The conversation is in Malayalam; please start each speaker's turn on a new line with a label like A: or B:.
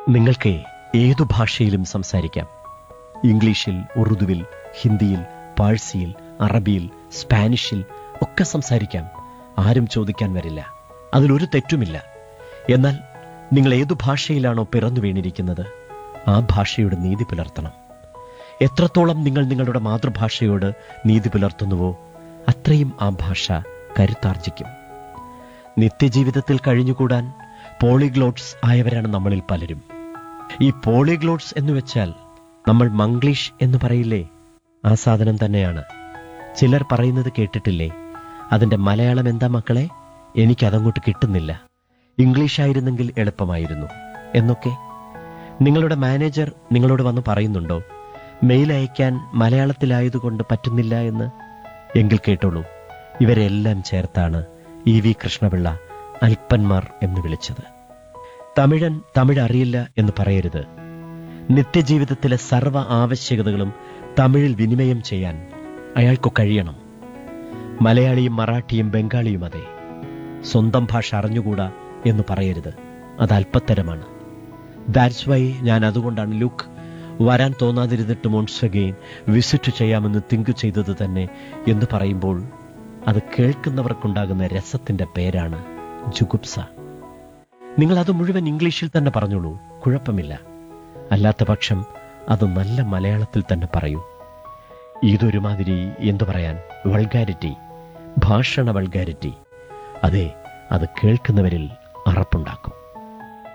A: നിങ്ങൾക്ക് ഏതു ഭാഷയിലും സംസാരിക്കാം ഇംഗ്ലീഷിൽ ഉറുദുവിൽ ഹിന്ദിയിൽ പാഴ്സിയിൽ അറബിയിൽ സ്പാനിഷിൽ ഒക്കെ സംസാരിക്കാം ആരും ചോദിക്കാൻ വരില്ല അതിലൊരു തെറ്റുമില്ല എന്നാൽ നിങ്ങൾ ഏതു ഭാഷയിലാണോ പിറന്നു വീണിരിക്കുന്നത് ആ ഭാഷയുടെ നീതി പുലർത്തണം എത്രത്തോളം നിങ്ങൾ നിങ്ങളുടെ മാതൃഭാഷയോട് നീതി പുലർത്തുന്നുവോ അത്രയും ആ ഭാഷ കരുത്താർജിക്കും നിത്യജീവിതത്തിൽ കഴിഞ്ഞുകൂടാൻ പോളിഗ്ലോട്ട്സ് ആയവരാണ് നമ്മളിൽ പലരും ഈ പോളിഗ്ലോട്ട്സ് എന്ന് വെച്ചാൽ നമ്മൾ മംഗ്ലീഷ് എന്ന് പറയില്ലേ ആ സാധനം തന്നെയാണ് ചിലർ പറയുന്നത് കേട്ടിട്ടില്ലേ അതിന്റെ മലയാളം എന്താ മക്കളെ എനിക്കതങ്ങോട്ട് കിട്ടുന്നില്ല ഇംഗ്ലീഷ് ആയിരുന്നെങ്കിൽ എളുപ്പമായിരുന്നു എന്നൊക്കെ നിങ്ങളുടെ മാനേജർ നിങ്ങളോട് വന്ന് പറയുന്നുണ്ടോ മെയിൽ അയക്കാൻ മലയാളത്തിലായതുകൊണ്ട് പറ്റുന്നില്ല എന്ന് എങ്കിൽ കേട്ടോളൂ ഇവരെല്ലാം ചേർത്താണ് ഇ വി കൃഷ്ണപിള്ള അൽപ്പന്മാർ എന്ന് വിളിച്ചത് തമിഴൻ തമിഴ് അറിയില്ല എന്ന് പറയരുത് നിത്യജീവിതത്തിലെ സർവ്വ ആവശ്യകതകളും തമിഴിൽ വിനിമയം ചെയ്യാൻ അയാൾക്കു കഴിയണം മലയാളിയും മറാഠിയും ബംഗാളിയും അതെ സ്വന്തം ഭാഷ അറിഞ്ഞുകൂടാ എന്ന് പറയരുത് അത് അല്പത്തരമാണ് ദാറ്റ്സ് വൈ ഞാൻ അതുകൊണ്ടാണ് ലുക്ക് വരാൻ തോന്നാതിരുന്നിട്ട് മോൺസ്വഗെയിൻ വിസിറ്റ് ചെയ്യാമെന്ന് തിങ്ക് ചെയ്തത് തന്നെ എന്ന് പറയുമ്പോൾ അത് കേൾക്കുന്നവർക്കുണ്ടാകുന്ന രസത്തിന്റെ പേരാണ് ജുഗുപ്സ നിങ്ങൾ അത് മുഴുവൻ ഇംഗ്ലീഷിൽ തന്നെ പറഞ്ഞോളൂ കുഴപ്പമില്ല അല്ലാത്ത പക്ഷം അത് നല്ല മലയാളത്തിൽ തന്നെ പറയൂ ഇതൊരുമാതിരി എന്തു പറയാൻ വൾഗാരിറ്റി ഭാഷണ വൾഗാരിറ്റി അതെ അത് കേൾക്കുന്നവരിൽ അറപ്പുണ്ടാക്കും